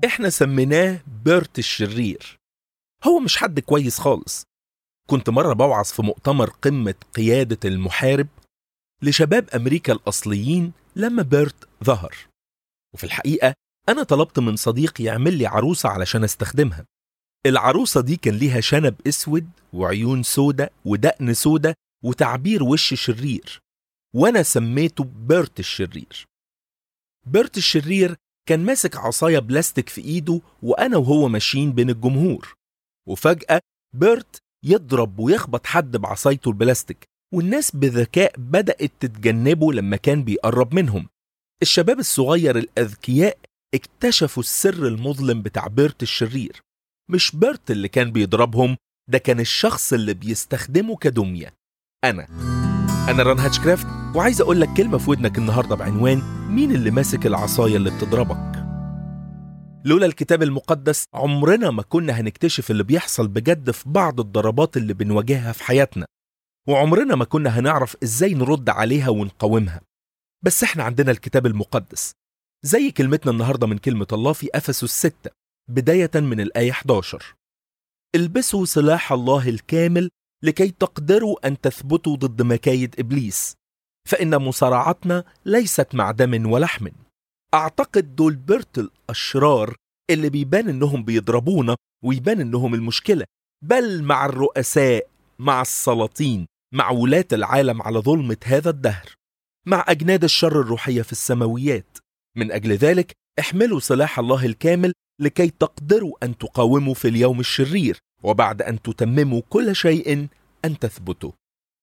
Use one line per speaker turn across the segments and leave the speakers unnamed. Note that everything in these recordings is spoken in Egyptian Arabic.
احنا سميناه بيرت الشرير هو مش حد كويس خالص كنت مرة بوعظ في مؤتمر قمة قيادة المحارب لشباب أمريكا الأصليين لما بيرت ظهر وفي الحقيقة أنا طلبت من صديق يعمل لي عروسة علشان استخدمها العروسة دي كان ليها شنب اسود وعيون سودة ودقن سودة وتعبير وش شرير وانا سميته بيرت الشرير بيرت الشرير كان ماسك عصاية بلاستيك في ايده وانا وهو ماشيين بين الجمهور وفجأة بيرت يضرب ويخبط حد بعصايته البلاستيك والناس بذكاء بدأت تتجنبه لما كان بيقرب منهم الشباب الصغير الأذكياء اكتشفوا السر المظلم بتاع بيرت الشرير مش بيرت اللي كان بيضربهم ده كان الشخص اللي بيستخدمه كدمية أنا أنا ران هاتشكرافت وعايز أقول لك كلمة في ودنك النهاردة بعنوان مين اللي ماسك العصاية اللي بتضربك لولا الكتاب المقدس عمرنا ما كنا هنكتشف اللي بيحصل بجد في بعض الضربات اللي بنواجهها في حياتنا وعمرنا ما كنا هنعرف ازاي نرد عليها ونقاومها بس احنا عندنا الكتاب المقدس زي كلمتنا النهارده من كلمة الله في أفسس 6 بداية من الآية 11 البسوا سلاح الله الكامل لكي تقدروا أن تثبتوا ضد مكايد إبليس فإن مصارعتنا ليست مع دم ولحم أعتقد دول بيرت الأشرار اللي بيبان إنهم بيضربونا ويبان إنهم المشكلة بل مع الرؤساء مع السلاطين مع ولاة العالم على ظلمة هذا الدهر مع أجناد الشر الروحية في السماويات من أجل ذلك احملوا سلاح الله الكامل لكي تقدروا أن تقاوموا في اليوم الشرير وبعد أن تتمموا كل شيء أن تثبتوا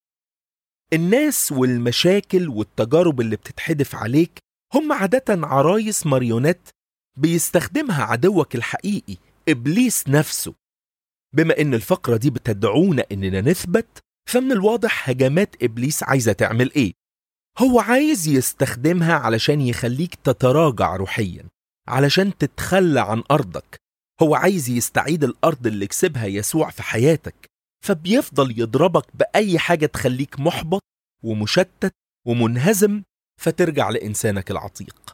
الناس والمشاكل والتجارب اللي بتتحدف عليك هم عادة عرايس ماريونات بيستخدمها عدوك الحقيقي إبليس نفسه بما إن الفقرة دي بتدعونا إننا نثبت فمن الواضح هجمات إبليس عايزة تعمل إيه هو عايز يستخدمها علشان يخليك تتراجع روحيا علشان تتخلى عن أرضك هو عايز يستعيد الأرض اللي كسبها يسوع في حياتك فبيفضل يضربك بأي حاجة تخليك محبط ومشتت ومنهزم فترجع لإنسانك العتيق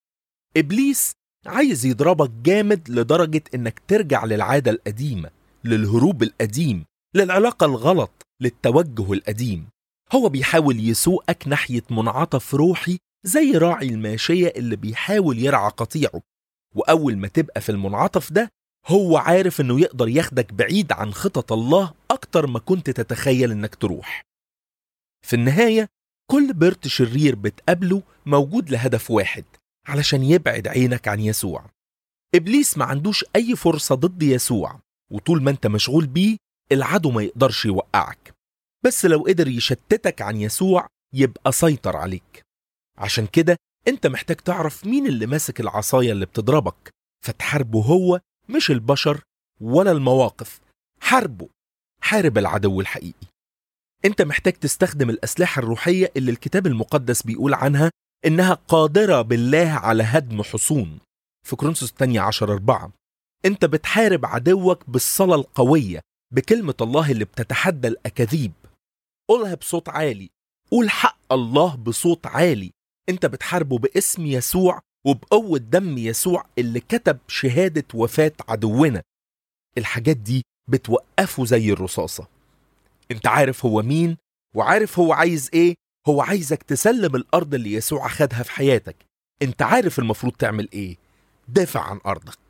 إبليس عايز يضربك جامد لدرجة إنك ترجع للعادة القديمة للهروب القديم للعلاقة الغلط للتوجه القديم هو بيحاول يسوقك ناحية منعطف روحي زي راعي الماشية اللي بيحاول يرعى قطيعه وأول ما تبقى في المنعطف ده هو عارف إنه يقدر ياخدك بعيد عن خطط الله أكتر ما كنت تتخيل إنك تروح في النهاية كل بيرت شرير بتقابله موجود لهدف واحد علشان يبعد عينك عن يسوع إبليس ما عندوش أي فرصة ضد يسوع وطول ما أنت مشغول بيه العدو ما يقدرش يوقعك بس لو قدر يشتتك عن يسوع يبقى سيطر عليك عشان كده انت محتاج تعرف مين اللي ماسك العصاية اللي بتضربك فتحاربه هو مش البشر ولا المواقف حاربه حارب العدو الحقيقي انت محتاج تستخدم الأسلحة الروحية اللي الكتاب المقدس بيقول عنها إنها قادرة بالله على هدم حصون في كورنثوس الثانية عشر أربعة انت بتحارب عدوك بالصلاة القوية بكلمة الله اللي بتتحدى الأكاذيب قولها بصوت عالي قول حق الله بصوت عالي انت بتحاربه باسم يسوع وبقوة دم يسوع اللي كتب شهادة وفاة عدونا الحاجات دي بتوقفه زي الرصاصة انت عارف هو مين وعارف هو عايز ايه هو عايزك تسلم الأرض اللي يسوع خدها في حياتك انت عارف المفروض تعمل ايه دافع عن أرضك